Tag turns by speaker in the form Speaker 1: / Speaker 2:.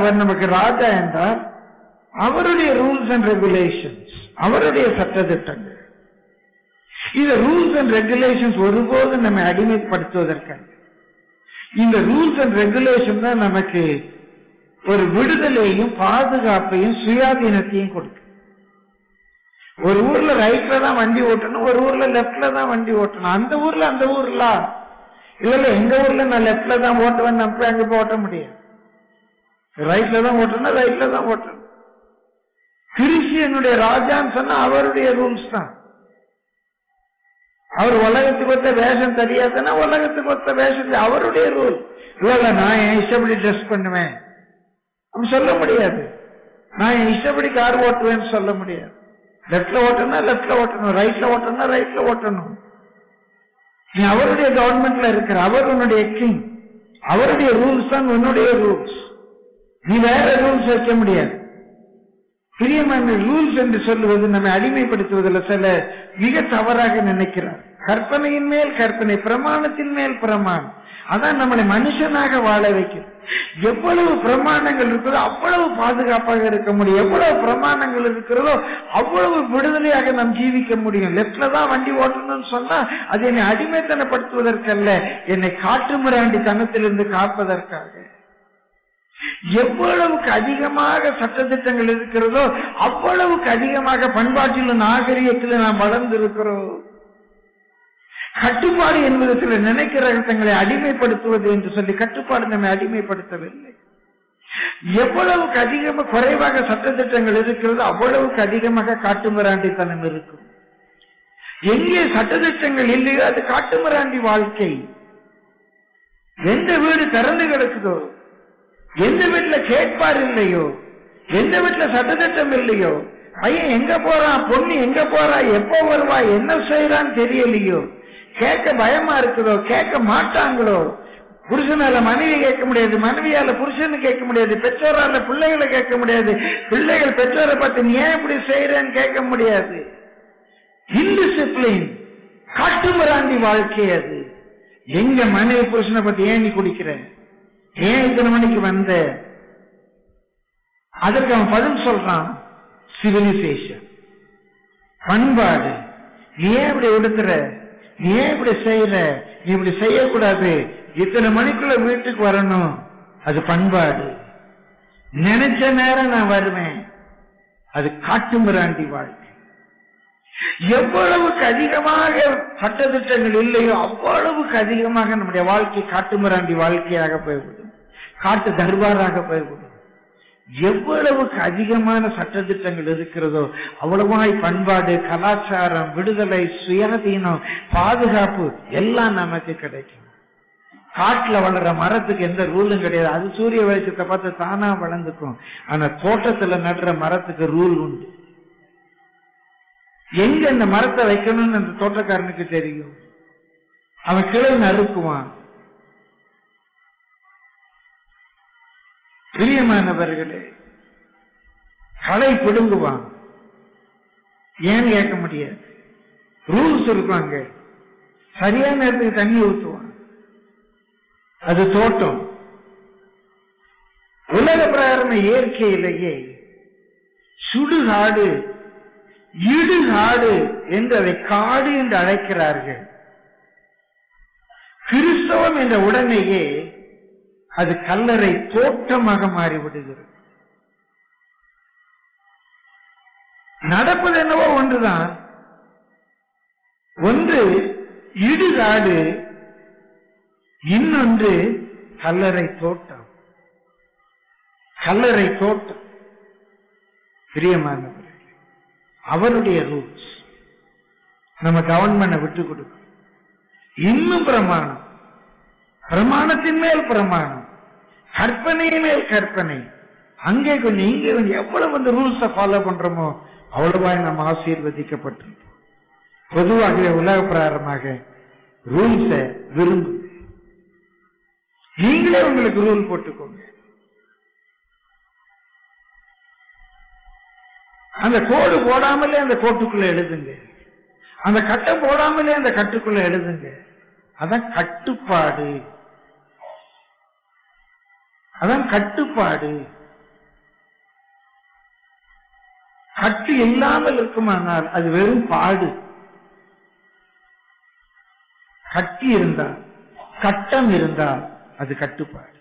Speaker 1: அவர் நமக்கு ராஜா என்றால் அவருடைய ரூல்ஸ் அண்ட் ரெகுலேஷன்ஸ் அவருடைய சட்டத்திட்டங்கள் இந்த ரூல்ஸ் அண்ட் ரெகுலேஷன்ஸ் ஒருபோதும் நம்ம அடிமைப்படுத்துவதற்காக இந்த ரூல்ஸ் அண்ட் ரெகுலேஷன் தான் நமக்கு ஒரு விடுதலையும் பாதுகாப்பையும் சுயாதீனத்தையும் கொடுக்கும் ஒரு ஊர்ல ரைட்ல தான் வண்டி ஓட்டணும் ஒரு ஊர்ல லெப்ட்ல தான் வண்டி ஓட்டணும் அந்த ஊர்ல அந்த ஊர்ல இல்ல இல்ல எங்க ஊர்ல நான் லெப்ட்ல தான் ஓட்டுவேன் நம்ம அங்க போய் ஓட்ட முடியாது ரைட்ல தான் ஓட்டணும் ரைட்ல தான் ஓட்டணும் கிறிஸ்டியனுடைய ராஜான்னு சொன்னா அவருடைய ரூல்ஸ் தான் அவர் உலகத்துக்கு ஒத்த வேஷம் தெரியாதுன்னா உலகத்துக்கு ஒத்த வேஷம் தெ- அவருடைய ரூல் இல்ல இல்ல நான் என் இஷ்டப்படி ட்ரெஸ் பண்ணுவேன் அப்படி சொல்ல முடியாது நான் என் இஷ்டப்படி கார் ஓட்டுவேன்னு சொல்ல முடியாது லெப்ட்ல ஓட்டணும் லெப்ட்ல ஓட்டணும் ரைட்ல ஓட்டணும் ரைட்ல ஓட்டணும் நீ அவருடைய கவர்மெண்ட்ல இருக்கிற அவர் உன்னுடைய கிங் அவருடைய ரூல்ஸ் தான் உன்னுடைய ரூல்ஸ் நீ வேற ரூல்ஸ் வைக்க முடியாது பிரியமான ரூல்ஸ் என்று சொல்லுவது நம்மை அடிமைப்படுத்துவதில் சில மிக தவறாக நினைக்கிறார் கற்பனையின் மேல் கற்பனை பிரமாணத்தின் மேல் பிரமாணம் அதான் நம்மளை மனுஷனாக வாழ வைக்கிறது எவ்வளவு பிரமாணங்கள் இருக்கிறதோ அவ்வளவு பாதுகாப்பாக இருக்க முடியும் எவ்வளவு பிரமாணங்கள் இருக்கிறதோ அவ்வளவு விடுதலையாக நாம் ஜீவிக்க முடியும் லெப்ட்ல தான் வண்டி ஓட்டணும்னு சொன்னா அது என்னை அடிமைத்தனப்படுத்துவதற்கல்ல என்னை காட்டு மிராண்டி தனத்திலிருந்து காப்பதற்காக எவ்வளவுக்கு அதிகமாக சட்டத்திட்டங்கள் இருக்கிறதோ அவ்வளவுக்கு அதிகமாக பண்பாட்டிலும் நாகரிகத்திலும் நாம் வளர்ந்து இருக்கிறோம் கட்டுப்பாடு என்பது சில நினைக்கிற தங்களை அடிமைப்படுத்துவது என்று சொல்லி கட்டுப்பாடு நம்மை அடிமைப்படுத்தவில்லை எவ்வளவுக்கு அதிகமாக குறைவாக சட்டத்திட்டங்கள் இருக்கிறதோ அவ்வளவுக்கு அதிகமாக காட்டுமிராண்டித்தனம் இருக்கும் எங்கே சட்டத்திட்டங்கள் இல்லையோ அது காட்டுமிராண்டி வாழ்க்கை எந்த வீடு திறந்து கிடக்குதோ எந்த வீட்டுல கேட்பார் இல்லையோ எந்த வீட்டுல சட்டத்திட்டம் இல்லையோ பையன் எங்க போறான் பொண்ணு எங்க போறா எப்போ வருவா என்ன செய்யறான்னு தெரியலையோ கேட்க பயமா இருக்குதோ கேட்க மாட்டாங்களோ புருஷனால மனைவி கேட்க முடியாது மனைவியால புருஷனை கேட்க முடியாது பெற்றோரால பிள்ளைகளை கேட்க முடியாது பிள்ளைகள் பெற்றோரை பார்த்து நீ ஏன் இப்படி செய்யறேன்னு கேட்க முடியாது இன்டிசிப்ளின் காட்டுமிராண்டி வாழ்க்கை அது எங்க மனைவி புருஷனை பத்தி ஏன் நீ குடிக்கிற ஏன் இத்தனை மணிக்கு வந்த அதற்கு அவன் பதில் சொல்றான் சிவிலைசேஷன் பண்பாடு நீ ஏன் இப்படி உடுத்துற நீ ஏன் இப்படி செய்யற நீ இப்படி செய்யக்கூடாது இத்தனை மணிக்குள்ள வீட்டுக்கு வரணும் அது பண்பாடு நினைச்ச நேரம் நான் வருவேன் அது காட்டுமிராண்டி வாழ்க்கை எவ்வளவுக்கு அதிகமாக சட்டத்திட்டங்கள் இல்லையோ அவ்வளவுக்கு அதிகமாக நம்முடைய வாழ்க்கை காட்டுமிராண்டி வாழ்க்கையாக போய்விடும் காட்டு தர்பாராக போய்விடும் எவ்வளவுக்கு அதிகமான சட்டத்திட்டங்கள் இருக்கிறதோ அவ்வளவாய் பண்பாடு கலாச்சாரம் விடுதலை சுயாதீனம் பாதுகாப்பு எல்லாம் நமக்கு கிடைக்கும் காட்டுல வளர்ற மரத்துக்கு எந்த ரூலும் கிடையாது அது சூரிய வெளிச்சத்தை பார்த்து தானா வளர்ந்துக்கும் ஆனா தோட்டத்துல நடுற மரத்துக்கு ரூல் உண்டு எங்க இந்த மரத்தை வைக்கணும்னு அந்த தோட்டக்காரனுக்கு தெரியும் அவன் கிளை நறுக்குவான் பிரியமானவர்களே களை பிடுங்குவான் ஏன்னு கேட்க முடியாது ரூல்ஸ் இருக்கும் அங்க சரியான நேரத்துக்கு தண்ணி ஊத்துவான் அது தோட்டம் உலக பிரகாரம இயற்கையிலேயே சுடுகாடு இடுகாடு என்று அதை காடு என்று அழைக்கிறார்கள் கிறிஸ்தவம் என்ற உடனேயே அது கல்லறை தோட்டமாக மாறிவிடுகிறது நடப்பது என்னவோ ஒன்றுதான் ஒன்று இடுகாடு இன்னொன்று கல்லறை தோட்டம் கல்லறை தோட்டம் பிரியமானவர்கள் அவருடைய ரூல்ஸ் நம்ம கவர்மெண்ட விட்டு கொடுக்கும் இன்னும் பிரமாணம் பிரமாணத்தின் மேல் பிரமாணம் கற்பனையின் மேல் கற்பனை அங்கே கொஞ்சம் இங்கே கொஞ்சம் எவ்வளவு அந்த ரூல்ஸை ஃபாலோ பண்றோமோ அவ்வளவாய் நாம் ஆசீர்வதிக்கப்பட்டிருப்போம் பொதுவாகவே உலக பிரகாரமாக ரூல்ஸை விரும்பு நீங்களே உங்களுக்கு ரூல் போட்டுக்கோங்க அந்த கோடு போடாமலே அந்த கோட்டுக்குள்ள எழுதுங்க அந்த கட்டம் போடாமலே அந்த கட்டுக்குள்ள எழுதுங்க அதான் கட்டுப்பாடு அதான் கட்டுப்பாடு கட்டு இல்லாமல் இருக்குமானால் அது வெறும் பாடு கட்டி இருந்தால் கட்டம் இருந்தால் அது கட்டுப்பாடு